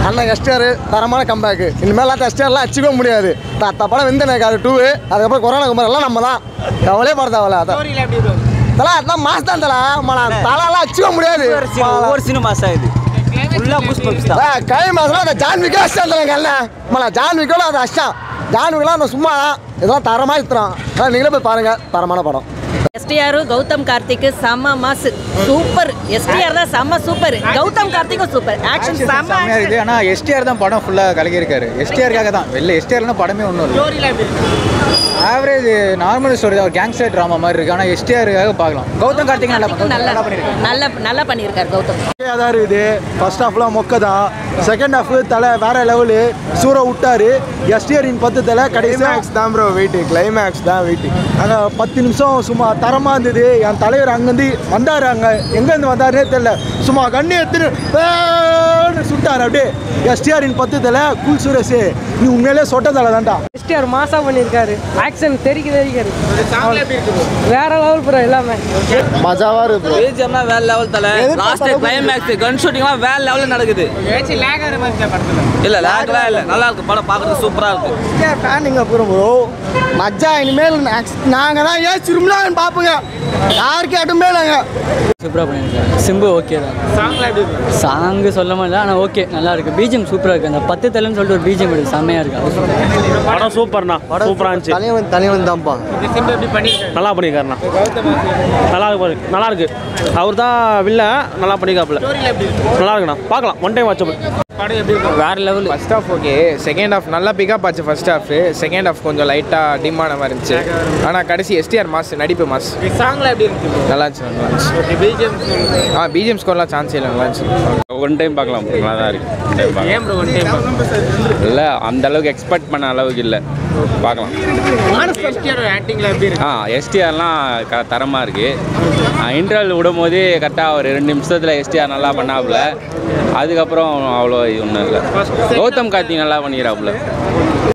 அண்ணன் எஸ்டிஆர் தரமான கம்பேக்கு இனிமேல் எஸ்டிஆர்லாம் அடிச்சுக்க முடியாது அத்த படம் வெந்தனக்கு அது டூ அதுக்கப்புறம் கொரோனா குமார் எல்லாம் நம்ம தான் கவலையே பட தேவையில்ல அதான் ஸ்டோரியில் எப்படி ப்ரோ தலா அதான் மாஸ் தான் தலா மலா தலாலாம் அடிச்சுக்க முடியாது ஒவ்வொரு சீனும் மாஸ் ஆகுது ஃபுல்லாக பூஸ் பம்ப்ஸ் தான் கை மாசம் அந்த ஜான்விக்கே அஷ்டம் தலை அண்ணன் மலா ஜான்விக்கோட அது அஷ்டம் ஜான்விக்கெல்லாம் அந்த சும்மா தான் இதெல்லாம் தரமாக இருக்கிறோம் அதான் நீங்களே போய் பாருங்க தரமான படம் எஸ்டிஆர் கௌதம் கார்த்திக் செம்ம மாசு சூப்பர் எஸ்டிஆர் தான் செம்ம சூப்பர் கௌதம் கார்த்திக்கும் சூப்பர் ஆக்ஷன் செம்ம செம்மையாக இருக்குது ஆனால் எஸ்டிஆர் தான் படம் ஃபுல்லாக கலக்கியிருக்காரு எஸ்டிஆருக்காக தான் வெளில எஸ்டிஆர்னா படமே ஒன்றும் இல்லை ஸ்டோரியில் எப்படி இருக்கு ஆவரேஜ் நார்மல் ஸ்டோரி தான் ஒரு கேங்ஸ்டர் ட்ராமா மாதிரி இருக்குது ஆனால் எஸ்டிஆருக்காக பார்க்கலாம் கௌதம் கார்த்திக் நல்லா கார்த்திக்கும் நல்ல நல்லா பண்ணியிருக்காரு நல்ல நல்லா பண்ணியிருக்காரு கௌதம் தான் இருக்குது ஃபர்ஸ்ட் ஹாஃப்லாம் மொக்க தான் செகண்ட் ஹாஃப் தலை வேற லெவலு சூற விட்டாரு எஸ்டிஆரின் பத்து தலை கடைசி தான் ப்ரோ வெயிட்டு கிளைமேக்ஸ் தான் வெயிட்டு அங்கே பத்து நிமிஷம் சும்மா தரமாக இருந்தது என் தலைவர் அங்கேருந்து வந்தார் அங்கே எங்கேருந்து வந்தாருனே தெரியல சும்மா கண்ணு எடுத்துட்டு சுட்டார் அப்படியே எஸ்டிஆரின் பத்து தலை கூல் சுரேஷ் நீ உண்மையிலே சொட்ட தலை தான்டா எஸ்டிஆர் மாசா பண்ணியிருக்காரு ஆக்ஷன் தெரிக்க தெரிக்காரு சாங்கில் எப்படி இருக்கு bro? வேற லெவல் ப்ரோ எல்லாமே மஜாவாக இருக்கு பிஜிஎம்னா வேற லெவல் தலை லாஸ்ட் கிளைமேக்ஸ் கன் ஷூட்டிங்லாம் வேற லெவலில் நடக்குது ஏதாச்சும் லேக் ஆகிற மாதிரி இருக்கா படத்தில் இல்ல லேக்லாம் இல்ல நல்லா இருக்கு படம் பார்க்கறதுக்கு சூப்பரா இருக்கு ஃபேனுங்க அப்புறம் ப்ரோ மஜா இனிமேல் நாங்கள் தான் ஏன் திரும்பலாம் பார்ப்போங்க யாருக்கு எதுவுமே நாங்கள் சூப்பராக பண்ணியிருக்காரு சிம்பு ஓகே தான் சாங்கில் எப்படி இருக்கு சாங்கு சொல்ல முடியல ஆனால் ஓகே நல்லா இருக்கு பிஜிஎம் சூப்பராக இருக்கு அந்த பத்து தலைன்னு சொல்லிட்டு ஒரு பிஜிஎம் இருக்கு செம்மையாக இருக்கு அது சூப்பரா படம் சூப்பர்ண்ணா சூப்பராக இருந்துச்சு தலைவன் தலைவன் தான்ப்பா இது சிம்பு எப்படி பண்ணியிருக்காரு நல்லா பண்ணியிருக்காருண்ணா கௌதம் நல்லா இருக்கு பாரு. நல்லா இருக்கு அவர் தான் வில்ல நல்லா பண்ணியிருக்காப்புல ஸ்டோரியில் எப்படி இருக்கு நல்லா இருக்குண்ணா பார்க்கலாம் ஒன் டைம் வாட்சபிள் படம் எப்படி இருக்கு வேற level first half okay second half நல்லா பிக்கப் ஆச்சு ஃபர்ஸ்ட் ஹாஃப் செகண்ட் ஹாஃப் கொஞ்சம் லைட்டாக டிமான மாதிரி இருந்துச்சு ஆனால் கடைசி எஸ்டிஆர் மாஸ் நடிப்பு மாஸ் சாங்கில் எப்படி இருக்கு bro? நல்லா இருந்துச்சு நல்லா இருந்துச்சு பிஜிஎம் ஆ பிஜிஎம் ஸ்கோர்லாம் சான்ஸ் இல்லை நல்லா இருந்துச்சு ஒன் டைம் பார்க்கலாம் நல்லா தான் இருக்கு ஏன் ப்ரோ ஒன் டைம் இல்லை அந்த அளவுக்கு எக்ஸ்பெக்ட் பண்ண அளவுக்கு இல்லை பார்க்கலாம் எஸ்டிஆர் ஆக்டிங்கில் எப்படி இருக்கு ஆ எஸ்டிஆர்லாம் க தரமாக இருக்குது இன்டர்வல் விடும்போது கரெக்டாக ஒரு ரெண்டு நிமிஷத்தில் எஸ்டிஆர் நல்லா பண்ணாப்புல அதுக்கப்புறம் அவ்வளோ ஒன்றும் இல்லை கௌதம் கார்த்திக் நல்லா பண்ணிக்கிறாப்புல